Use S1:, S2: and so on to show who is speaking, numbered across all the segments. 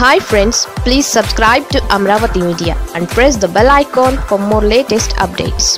S1: hi friends please subscribe to Amaravati media and press the bell icon for more latest updates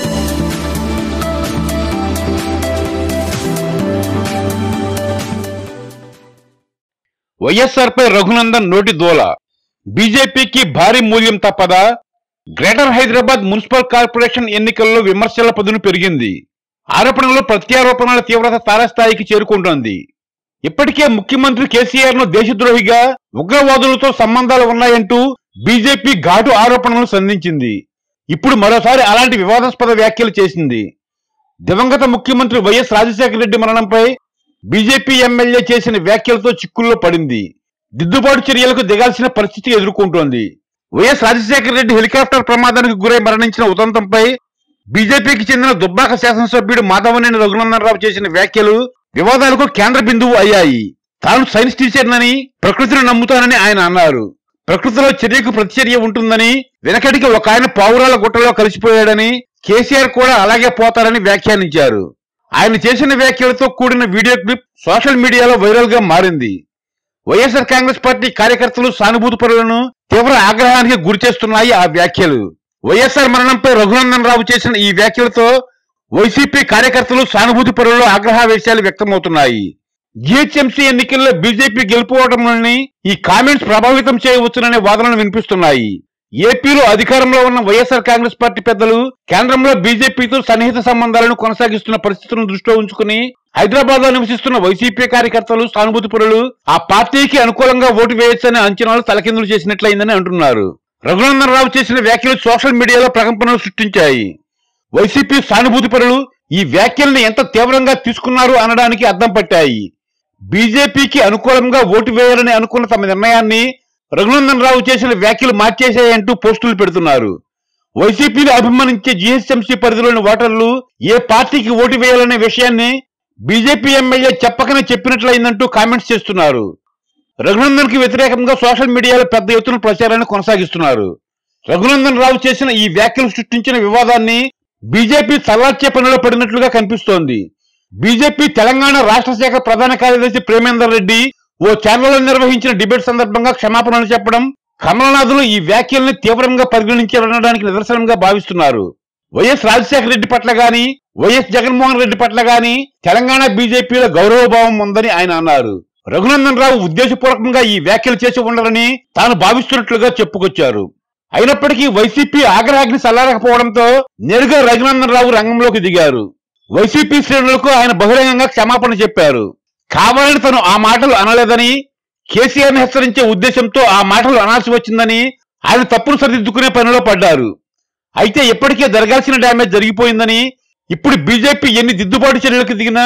S2: వైఎస్ఆర్పై రఘునందన్ నోటి దోల బీజేపీకి భారీ మూల్యం తప్పదా గ్రేటర్ హైదరాబాద్ మున్సిపల్ కార్పొరేషన్ ఎన్నికల్లో విమర్శల పదును పెరిగింది ఆరోపణలు ప్రత్యారోపణల తీవ్రత తారస్థాయికి చేరుకుంటోంది ఇప్పటికే ముఖ్యమంత్రి కేసీఆర్ ను దేశద్రోహిగా ఉగ్రవాదులతో సంబంధాలు ఉన్నాయంటూ బీజేపీ ఘాటు ఆరోపణలు సంధించింది ఇప్పుడు మరోసారి అలాంటి వివాదాస్పద వ్యాఖ్యలు చేసింది దివంగత ముఖ్యమంత్రి వైఎస్ రాజశేఖర రెడ్డి మరణంపై బీజేపీ ఎమ్మెల్యే చేసిన వ్యాఖ్యలతో చిక్కుల్లో పడింది దిద్దుబాటు చర్యలకు దిగాల్సిన పరిస్థితి ఎదుర్కొంటోంది వైఎస్ రాజశేఖర రెడ్డి హెలికాప్టర్ ప్రమాదానికి గురై మరణించిన ఉదంతంపై బీజేపీకి చెందిన దుబ్బాక శాసనసభ్యుడు మాధవనేని రఘునందన్ రావు చేసిన వ్యాఖ్యలు వివాదాలకు కేంద్ర బిందువు అయ్యాయి తాను సైన్స్ టీచర్నని ప్రకృతిని నమ్ముతానని ఆయన అన్నారు ప్రకృతిలో చర్యకు ప్రతిచర్య ఉంటుందని వెనకటికి ఒక ఆయన పావురాల గుట్టలో కలిసిపోయాడని కేసీఆర్ కూడా అలాగే పోతారని వ్యాఖ్యానించారు ఆయన చేసిన వ్యాఖ్యలతో కూడిన వీడియో క్లిప్ సోషల్ మీడియాలో వైరల్ గా మారింది వైఎస్ఆర్ కాంగ్రెస్ పార్టీ కార్యకర్తలు సానుభూతి పరులను తీవ్ర ఆగ్రహానికి గురి చేస్తున్నాయి ఆ వ్యాఖ్యలు వైఎస్ఆర్ మరణంపై రఘునందన్ రావు చేసిన ఈ వ్యాఖ్యలతో వైసీపీ కార్యకర్తలు సానుభూతి పరుల్లో ఆగ్రహావేశాలు వ్యక్తమవుతున్నాయి జిహెచ్ఎంసీ ఎన్నికల్లో బీజేపీ గెలుపుకోవడంలోని ఈ కామెంట్స్ ప్రభావితం చేయవచ్చుననే వాదనలు వినిపిస్తున్నాయి ఏపీలో అధికారంలో ఉన్న వైఎస్ఆర్ కాంగ్రెస్ పార్టీ పెద్దలు కేంద్రంలో బీజేపీతో సన్నిహిత సంబంధాలను కొనసాగిస్తున్న పరిస్థితులను దృష్టిలో ఉంచుకుని హైదరాబాద్ లో నివసిస్తున్న వైసీపీ కార్యకర్తలు సానుభూతి పరులు ఆ పార్టీకి అనుకూలంగా ఓటు వేయొచ్చనే అంచనాలు తలకిందులు చేసినట్లయిందని అంటున్నారు రఘునందన్ రావు చేసిన వ్యాఖ్యలు సోషల్ మీడియాలో ప్రకంపనలు సృష్టించాయి వైసీపీ సానుభూతి పరులు ఈ వ్యాఖ్యల్ని ఎంత తీవ్రంగా తీసుకున్నారు అనడానికి అద్దం పట్టాయి బీజేపీకి అనుకూలంగా ఓటు వేయాలని అనుకున్న తమ నిర్ణయాన్ని రఘునందన్ రావు చేసిన వ్యాఖ్యలు మార్చేశాయంటూ పోస్టులు పెడుతున్నారు వైసీపీని అభిమానించే జీహెచ్ఎంసీ పరిధిలోని ఓటర్లు ఏ పార్టీకి ఓటు వేయాలనే విషయాన్ని బీజేపీ ఎమ్మెల్యే చెప్పకనే చెప్పినట్లయిందంటూ కామెంట్స్ చేస్తున్నారు రఘునందన్ కి వ్యతిరేకంగా సోషల్ మీడియాలో పెద్ద ఎత్తున ప్రచారాన్ని కొనసాగిస్తున్నారు రఘునందన్ రావు చేసిన ఈ వ్యాఖ్యలు సృష్టించిన వివాదాన్ని బీజేపీ తల్లార్చే పనిలో పడినట్లుగా కనిపిస్తోంది బీజేపీ తెలంగాణ రాష్ట్ర శాఖ ప్రధాన కార్యదర్శి ప్రేమేందర్ రెడ్డి ఓ ఛానల్లో నిర్వహించిన డిబేట్ సందర్భంగా క్షమాపణలు చెప్పడం కమలనాథులు ఈ వ్యాఖ్యల్ని తీవ్రంగా పరిగణించారనడానికి నిదర్శనంగా భావిస్తున్నారు వైఎస్ రాజశేఖర రెడ్డి పట్ల గాని వైఎస్ జగన్మోహన్ రెడ్డి పట్ల గాని తెలంగాణ బీజేపీలో గౌరవభావం ఉందని ఆయన అన్నారు రఘునందన్ రావు ఉద్దేశపూర్వకంగా ఈ వ్యాఖ్యలు చేసి ఉండరని తాను భావిస్తున్నట్లుగా చెప్పుకొచ్చారు అయినప్పటికీ వైసీపీ ఆగ్రహాగ్ని చల్లారకపోవడంతో నేరుగా రఘునందన్ రావు రంగంలోకి దిగారు వైసీపీ శ్రేణులకు ఆయన బహిరంగంగా క్షమాపణ చెప్పారు కావాలని తను ఆ మాటలు అనలేదని కేసీఆర్ ని హెచ్చరించే ఉద్దేశంతో ఆ మాటలు అనాల్సి వచ్చిందని ఆయన తప్పును సరిదిద్దుకునే పనిలో పడ్డారు అయితే ఇప్పటికే జరగాల్సిన డ్యామేజ్ జరిగిపోయిందని ఇప్పుడు బీజేపీ ఎన్ని దిద్దుబాటు చర్యలకు దిగినా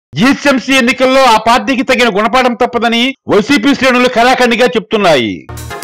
S2: జిహెచ్ఎంసీ ఎన్నికల్లో ఆ పార్టీకి తగిన గుణపాఠం తప్పదని వైసీపీ శ్రేణులు కళాఖండిగా చెప్తున్నాయి